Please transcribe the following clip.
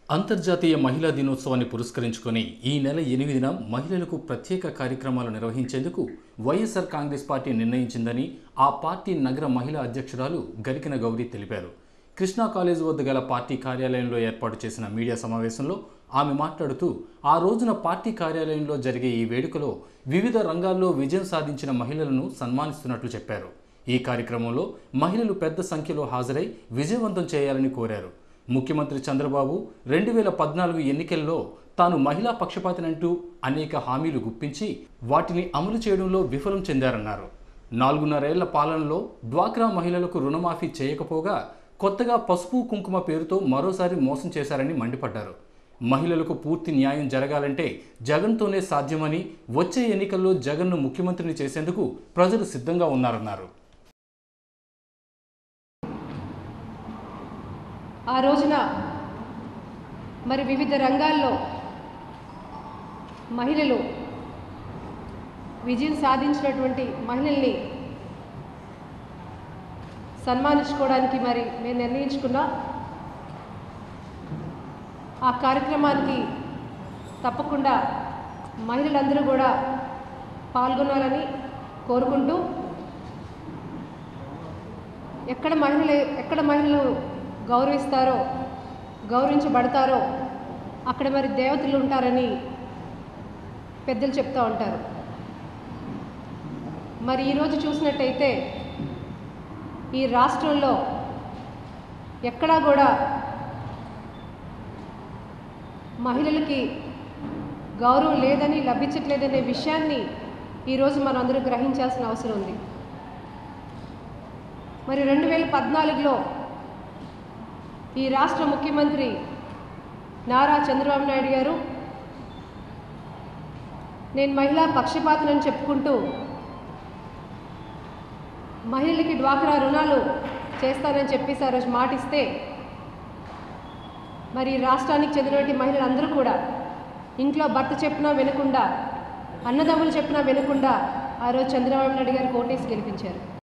అంతర్జాతీయ మహిళా దినోత్సవాన్ని పురస్కరించుకొని ఈ నెల ఎనిమిదిన మహిళలకు ప్రత్యేక కార్యక్రమాలు నిర్వహించేందుకు వైఎస్ఆర్ కాంగ్రెస్ పార్టీ నిర్ణయించిందని ఆ పార్టీ నగర మహిళా అధ్యక్షురాలు గరికిన గౌరీ తెలిపారు కృష్ణా కాలేజ్ వద్ద గల పార్టీ కార్యాలయంలో ఏర్పాటు చేసిన మీడియా సమావేశంలో ఆమె మాట్లాడుతూ ఆ రోజున పార్టీ కార్యాలయంలో జరిగే ఈ వేడుకలో వివిధ రంగాల్లో విజయం సాధించిన మహిళలను సన్మానిస్తున్నట్లు చెప్పారు ఈ కార్యక్రమంలో మహిళలు పెద్ద సంఖ్యలో హాజరై విజయవంతం చేయాలని కోరారు ముఖ్యమంత్రి చంద్రబాబు రెండు వేల పద్నాలుగు ఎన్నికల్లో తాను మహిళా పక్షపాతినంటూ అనేక హామీలు గుప్పించి వాటిని అమలు చేయడంలో విఫలం చెందారన్నారు నాలుగున్నరేళ్ల పాలనలో డ్వాక్రా మహిళలకు రుణమాఫీ చేయకపోగా కొత్తగా పసుపు కుంకుమ పేరుతో మరోసారి మోసం చేశారని మండిపడ్డారు మహిళలకు పూర్తి న్యాయం జరగాలంటే జగన్తోనే సాధ్యమని వచ్చే ఎన్నికల్లో జగన్ను ముఖ్యమంత్రిని చేసేందుకు ప్రజలు సిద్ధంగా ఉన్నారన్నారు ఆ రోజున మరి వివిధ రంగాల్లో మహిళలు విజయం సాధించినటువంటి మహిళల్ని సన్మానించుకోవడానికి మరి మేము నిర్ణయించుకున్నాం ఆ కార్యక్రమానికి తప్పకుండా మహిళలందరూ కూడా పాల్గొనాలని కోరుకుంటూ ఎక్కడ మహిళలు ఎక్కడ మహిళలు గౌరవిస్తారో గౌరవించబడతారో అక్కడ మరి దేవతలు ఉంటారని పెద్దలు చెప్తూ ఉంటారు మరి ఈరోజు చూసినట్టయితే ఈ రాష్ట్రంలో ఎక్కడా కూడా మహిళలకి గౌరవం లేదని లభించట్లేదనే విషయాన్ని ఈరోజు మనం అందరూ గ్రహించాల్సిన అవసరం ఉంది మరి రెండు వేల పద్నాలుగులో ఈ రాష్ట్ర ముఖ్యమంత్రి నారా చంద్రబాబు నాయుడు గారు నేను మహిళా పక్షపాతనని చెప్పుకుంటూ మహిళలకి డ్వాక్రా రుణాలు చేస్తానని చెప్పేసి ఆ రోజు మాటిస్తే మరి ఈ రాష్ట్రానికి చెందినటువంటి మహిళలందరూ కూడా ఇంట్లో భర్త చెప్పినా వినకుండా అన్నదమ్ములు చెప్పినా వినకుండా ఆ రోజు చంద్రబాబు నాయుడు గారు కోటేసి గెలిపించారు